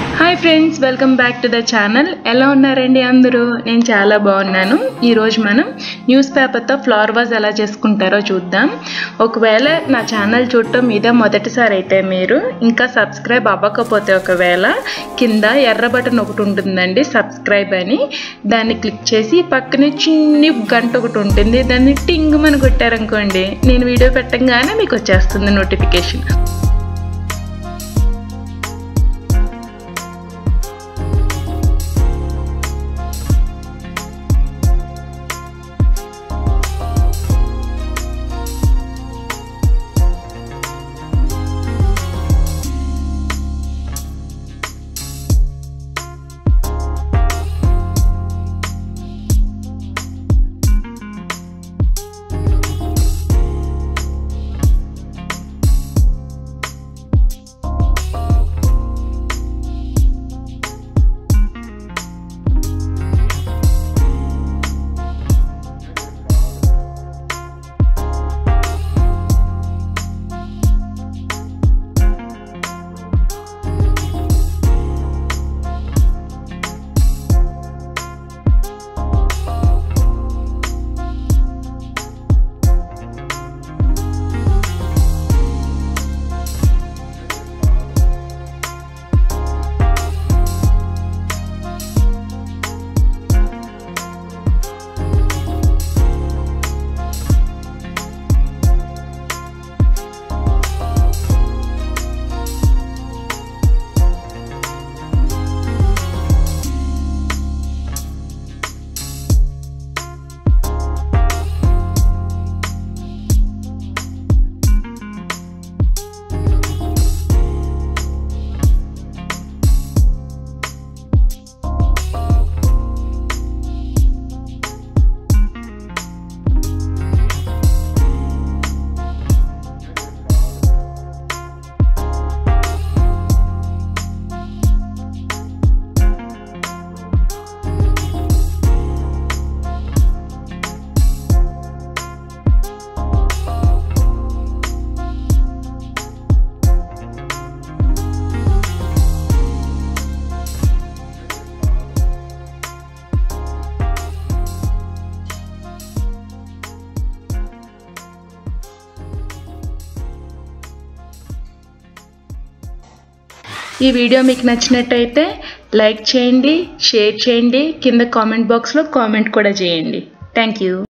hi friends welcome back to the channel ఎలా ఉన్నారండి అందరూ నేను చాలా బాగున్నాను ఈరోజు మనం న్యూస్ పేపర్తో ఫ్లవర్ వాజ్ ఎలా చేసుకుంటారో చూద్దాం ఒకవేళ నా ఛానల్ చూడటం మీద మొదటిసారి అయితే మీరు ఇంకా సబ్స్క్రైబ్ అవ్వకపోతే ఒకవేళ కింద ఎర్ర బటన్ ఒకటి ఉంటుందండి సబ్స్క్రైబ్ అని దాన్ని క్లిక్ చేసి పక్కనే చిన్ని గంట ఒకటి ఉంటుంది దాన్ని టింగ్ అని కొట్టారనుకోండి నేను వీడియో పెట్టంగానే మీకు వచ్చేస్తుంది నోటిఫికేషన్ ఈ వీడియో మీకు నచ్చినట్టయితే లైక్ చేయండి షేర్ చేయండి కింద కామెంట్ బాక్స్లో కామెంట్ కూడా చేయండి థ్యాంక్ యూ